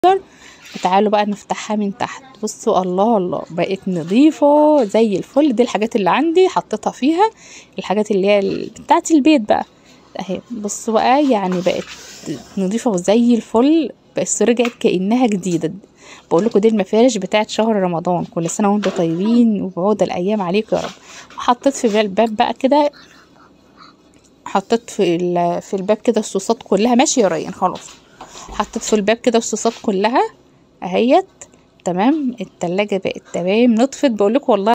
وتعالوا بقى نفتحها من تحت بصوا الله الله بقت نظيفة زي الفل دي الحاجات اللي عندي حطيتها فيها الحاجات اللي هي ال- بتاعت البيت بقى اهي بصوا بقى يعني بقت نظيفة وزي الفل بس رجعت كأنها جديدة بقول لكم دي المفارش بتاعت شهر رمضان كل سنة وانتم طيبين وبعود الأيام عليكم يا رب وحطيت في الباب بقى كده حطيت في ال- في الباب كده الصوصات كلها ماشي يا ريان خلاص حطيت في الباب كده الصوصات كلها اهيت تمام التلاجة بقت تمام نطفت بقول لكم والله